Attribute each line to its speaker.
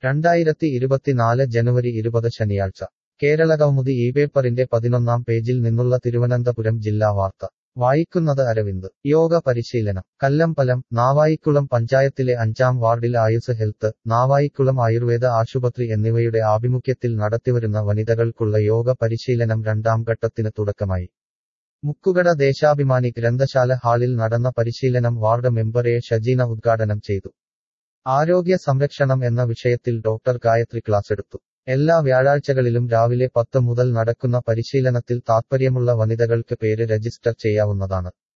Speaker 1: രണ്ടായിരത്തി ഇരുപത്തിനാല് ജനുവരി ഇരുപത് ശനിയാഴ്ച കേരളകൗമുദി ഈ പേപ്പറിന്റെ പതിനൊന്നാം പേജിൽ നിന്നുള്ള തിരുവനന്തപുരം ജില്ലാ വാർത്ത വായിക്കുന്നത് അരവിന്ദ് യോഗ പരിശീലനം കല്ലമ്പലം നാവായിക്കുളം പഞ്ചായത്തിലെ അഞ്ചാം വാർഡിൽ ആയുസ് ഹെൽത്ത് നാവായിക്കുളം ആയുർവേദ ആശുപത്രി എന്നിവയുടെ ആഭിമുഖ്യത്തിൽ നടത്തിവരുന്ന വനിതകൾക്കുള്ള യോഗ പരിശീലനം രണ്ടാം ഘട്ടത്തിന് തുടക്കമായി മുക്കുകട ദേശാഭിമാനി ഗ്രന്ഥശാല ഹാളിൽ നടന്ന പരിശീലനം വാർഡ് മെമ്പർ എ ഷജീന ഉദ്ഘാടനം ചെയ്തു ആരോഗ്യ സംരക്ഷണം എന്ന വിഷയത്തിൽ ഡോക്ടർ ഗായത്രി ക്ലാസ് എടുത്തു എല്ലാ വ്യാഴാഴ്ചകളിലും രാവിലെ പത്ത് മുതൽ നടക്കുന്ന പരിശീലനത്തിൽ താത്പര്യമുള്ള വനിതകൾക്ക് പേര് രജിസ്റ്റർ ചെയ്യാവുന്നതാണ്